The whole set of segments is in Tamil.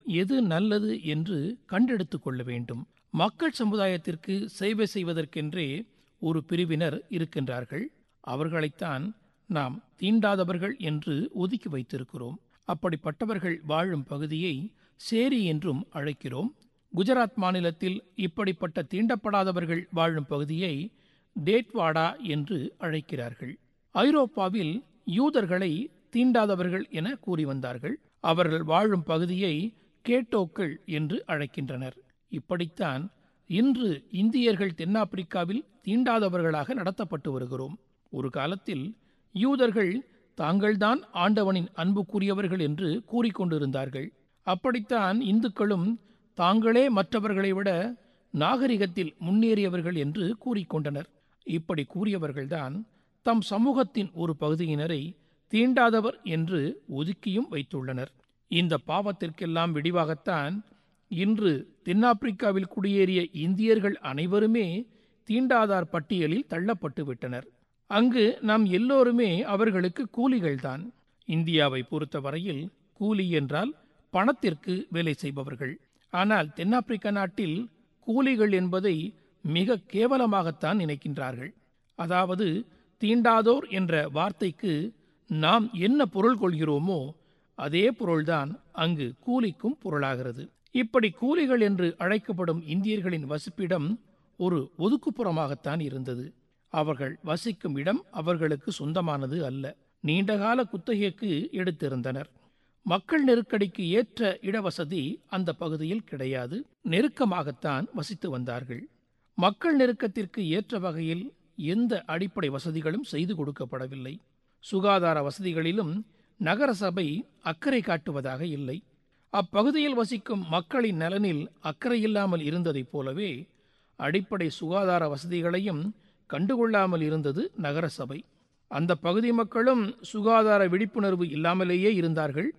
எது நல்லது என்று கண்டெடுத்துக் கொள்ள வேண்டும் மக்கள் சமுதாயத்திற்கு சேவை செய்வதற்கென்றே ஒரு பிரிவினர் இருக்கின்றார்கள் அவர்களைத்தான் நாம் தீண்டாதவர்கள் என்று ஒதுக்கி வைத்திருக்கிறோம் அப்படிப்பட்டவர்கள் வாழும் பகுதியை சேரி என்றும் அழைக்கிறோம் குஜராத் மாநிலத்தில் இப்படிப்பட்ட தீண்டப்படாதவர்கள் வாழும் பகுதியை டேட்வாடா என்று அழைக்கிறார்கள் ஐரோப்பாவில் யூதர்களை தீண்டாதவர்கள் என கூறி வந்தார்கள் அவர்கள் வாழும் பகுதியை கேட்டோக்கள் என்று அழைக்கின்றனர் இப்படித்தான் இன்று இந்தியர்கள் தென்னாப்பிரிக்காவில் தீண்டாதவர்களாக நடத்தப்பட்டு வருகிறோம் ஒரு காலத்தில் யூதர்கள் தாங்கள்தான் ஆண்டவனின் அன்புக்குரியவர்கள் என்று கூறிக்கொண்டிருந்தார்கள் அப்படித்தான் இந்துக்களும் தாங்களே மற்றவர்களை விட நாகரிகத்தில் முன்னேறியவர்கள் என்று கூறிக்கொண்டனர் இப்படி கூறியவர்கள்தான் தம் சமூகத்தின் ஒரு பகுதியினரை தீண்டாதவர் என்று ஒதுக்கியும் வைத்துள்ளனர் இந்த பாவத்திற்கெல்லாம் விடிவாகத்தான் இன்று தென்னாப்பிரிக்காவில் குடியேறிய இந்தியர்கள் அனைவருமே தீண்டாதார் பட்டியலில் தள்ளப்பட்டு விட்டனர் அங்கு நாம் எல்லோருமே அவர்களுக்கு கூலிகள்தான் இந்தியாவை பொறுத்தவரையில் கூலி என்றால் பணத்திற்கு வேலை செய்பவர்கள் ஆனால் தென்னாப்பிரிக்க நாட்டில் கூலிகள் என்பதை மிக கேவலமாகத்தான் நினைக்கின்றார்கள் அதாவது தீண்டாதோர் என்ற வார்த்தைக்கு நாம் என்ன பொருள் கொள்கிறோமோ அதே பொருள்தான் அங்கு கூலிக்கும் பொருளாகிறது இப்படி கூலிகள் என்று அழைக்கப்படும் இந்தியர்களின் வசிப்பிடம் ஒரு ஒதுக்குப்புறமாகத்தான் இருந்தது அவர்கள் வசிக்கும் இடம் அவர்களுக்கு சொந்தமானது அல்ல நீண்டகால குத்தகைக்கு எடுத்திருந்தனர் மக்கள் நெருக்கடிக்கு ஏற்ற இடவசதி அந்த பகுதியில் கிடையாது நெருக்கமாகத்தான் வசித்து வந்தார்கள் மக்கள் நெருக்கத்திற்கு ஏற்ற வகையில் எந்த அடிப்படை வசதிகளும் செய்து கொடுக்கப்படவில்லை சுகாதார வசதிகளிலும் நகர சபை அக்கறை காட்டுவதாக இல்லை அப்பகுதியில் வசிக்கும் மக்களின் நலனில் அக்கறையில்லாமல் இருந்ததைப் போலவே அடிப்படை சுகாதார வசதிகளையும் கண்டுகொள்ளாமல் இருந்தது நகர சபை அந்த பகுதி மக்களும் சுகாதார விழிப்புணர்வு இல்லாமலேயே இருந்தார்கள்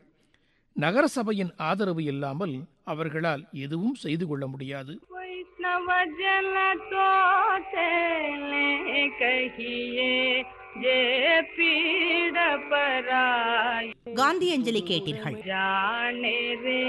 நகர சபையின் ஆதரவு இல்லாமல் அவர்களால் எதுவும் செய்து கொள்ள முடியாது वैष्णव जन तो चले कहिए जे पीड़ पराई காந்தி அஞ்சலி கேட்டீர்கள் जाने रे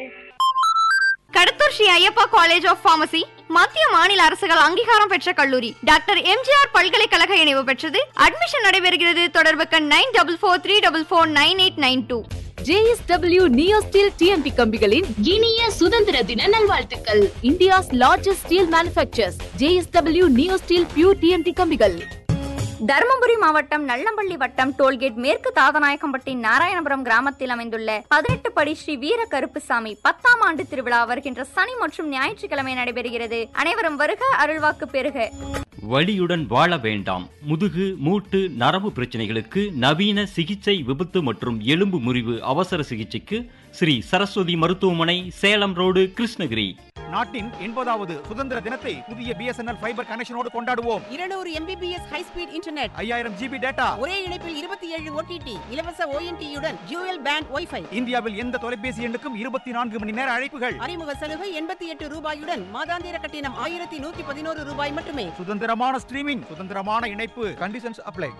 Kadathur Sri Ayyappa college of pharmacy மத்திய மாநில அரசுகள் அங்கீகாரம் பெற்ற கல்லூரி டாக்டர் எம்ஜிஆர் பல்கலைக்கழக இணைவு பெற்றது அட்மிஷன் நடைபெறுகிறது தொடர்புக்கு nine double four three double four nine eight nine two JSW neo steel TMT கம்பிகளின் இனிய சுதந்திர தின நல்வாழ்த்துக்கள் India's largest steel manufacturers JSW neo steel pure TMT கம்பிகள் தருமபுரி மாவட்டம் நல்லம்பள்ளி வட்டம் டோல்கேட் மேற்கு தாதநாயக்கம்பட்டி நாராயணபுரம் கிராமத்தில் அமைந்துள்ள பதினெட்டு படி ஸ்ரீ வீர கருப்புசாமி பத்தாம் ஆண்டு திருவிழா வருகின்ற சனி மற்றும் ஞாயிற்றுக்கிழமை நடைபெறுகிறது அனைவரும் வருக அருள்வாக்கு பெறுக வலியுடன் வாழ வேண்டாம் முதுகு மூட்டு நரம்பு பிரச்சனைகளுக்கு நவீன சிகிச்சை விபத்து மற்றும் எலும்பு முறிவு அவசர சிகிச்சைக்கு ஸ்ரீ சரஸ்வதி மருத்துவமனை சேலம் ரோடு கிருஷ்ணகிரி நாட்டின் எண்பதாவது சுதந்திர தினத்தை புதிய பிஎஸ்என்எல் ஃபைபர் கனெக்ஷனோடு கொண்டாடுவோம் இருநூறு எம்பிபிஎஸ் ஹை ஸ்பீட் இன்டர்நெட் ஐயாயிரம் ஜிபி டேட்டா ஒரே இணைப்பில் இருபத்தி ஏழு ஓடிடி இலவச ஓஎன்டியுடன் ஜூயல் பேண்ட் ஒய்ஃபை இந்தியாவில் எந்த தொலைபேசி எண்ணுக்கும் இருபத்தி நான்கு மணி நேர அழைப்புகள் அறிமுக சலுகை எண்பத்தி எட்டு ரூபாயுடன் மாதாந்திர கட்டணம் ஆயிரத்தி நூத்தி பதினோரு ரூபாய் மட்டுமே சுதந்திரமான ஸ்ட்ரீமிங் சுதந்திரமான இணைப்பு கண்டிஷன்ஸ் அப்ளை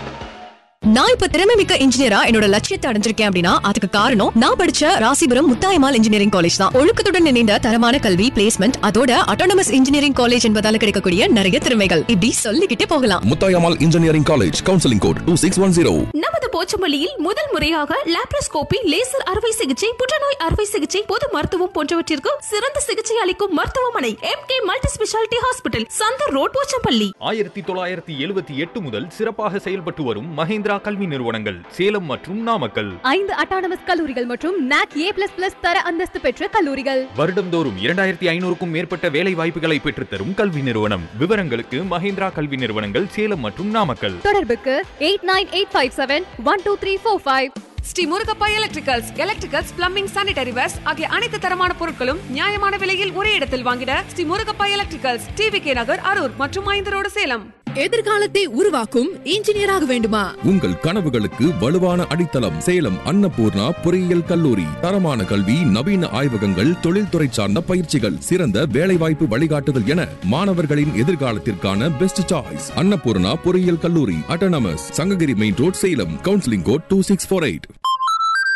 நான் இப்ப திறமை மிக்க இன்ஜினியரா என்னோட லட்சியத்தை அடைஞ்சிருக்கேன் அப்படின்னா அதுக்கு காரணம் நான் படிச்ச ராசிபுரம் முத்தாயமால் இன்ஜினியரிங் காலேஜ் தான் ஒழுக்கத்துடன் இணைந்த தரமான கல்வி பிளேஸ்மெண்ட் அதோட அட்டானமஸ் இன்ஜினியரிங் காலேஜ் என்பதால கிடைக்கக்கூடிய நிறைய திறமைகள் இப்படி சொல்லிக்கிட்டே போகலாம் Muthayammal engineering college counselling code two six one zero நமது போச்சம்பள்ளியில் முதல் முறையாக லாப்ரோஸ்கோபி லேசர் அறுவை சிகிச்சை புற்றுநோய் அறுவை சிகிச்சை பொது மருத்துவம் போன்றவற்றிற்கு சிறந்த சிகிச்சை அளிக்கும் மருத்துவமனை M K multi speciality hospital Chandar road Pochampalli ஆயிரத்தி தொள்ளாயிரத்தி எழுபத்தி எட்டு முதல் சிறப்பாக செயல்பட்டு வரும் மஹேந்திரா கல்வி நிறுவனங்கள் சேலம் மற்றும் நாமக்கல் ஐந்து அட்டானமஸ் கல்லூரிகள் மற்றும் நாக் ஏ பிளஸ் பிளஸ் தர அந்தஸ்து பெற்ற கல்லூரிகள் வருடம்தோறும் இரண்டாயிரத்தி ஐநூறுக்கும் மேற்பட்ட வேலை வாய்ப்புகளை பெற்றுத்தரும் கல்வி நிறுவனம் விவரங்களுக்கு மஹேந்திரா கல்வி நிறுவனங்கள் சேலம் மற்றும் நாமக்கல் தொடர்புக்கு eight nine eight five seven one two three four five Sri Murugappa electricals electricals plumbing sanitary wares ஆகிய அனைத்து தரமான பொருட்களும் நியாயமான விலையில் ஒரே இடத்தில் வாங்கிட Sri Murugappa electricals TV K Nagar Harur மற்றும் ஐந்து ரோடு சேலம் எதிர்காலத்தை உருவாக்கும் இன்ஜினியராக வேண்டுமா உங்கள் கனவுகளுக்கு வலுவான அடித்தளம் சேலம் அன்னபூர்ணா பொறியியல் கல்லூரி தரமான கல்வி நவீன ஆய்வகங்கள் தொழில்துறை சார்ந்த பயிற்சிகள் சிறந்த வேலைவாய்ப்பு வழிகாட்டுதல் என மாணவர்களின் எதிர்காலத்திற்கான பெஸ்ட் சாய்ஸ் அன்னபூர்ணா பொறியியல் கல்லூரி autonomous Sankagiri main road Salem counselling code two six four eight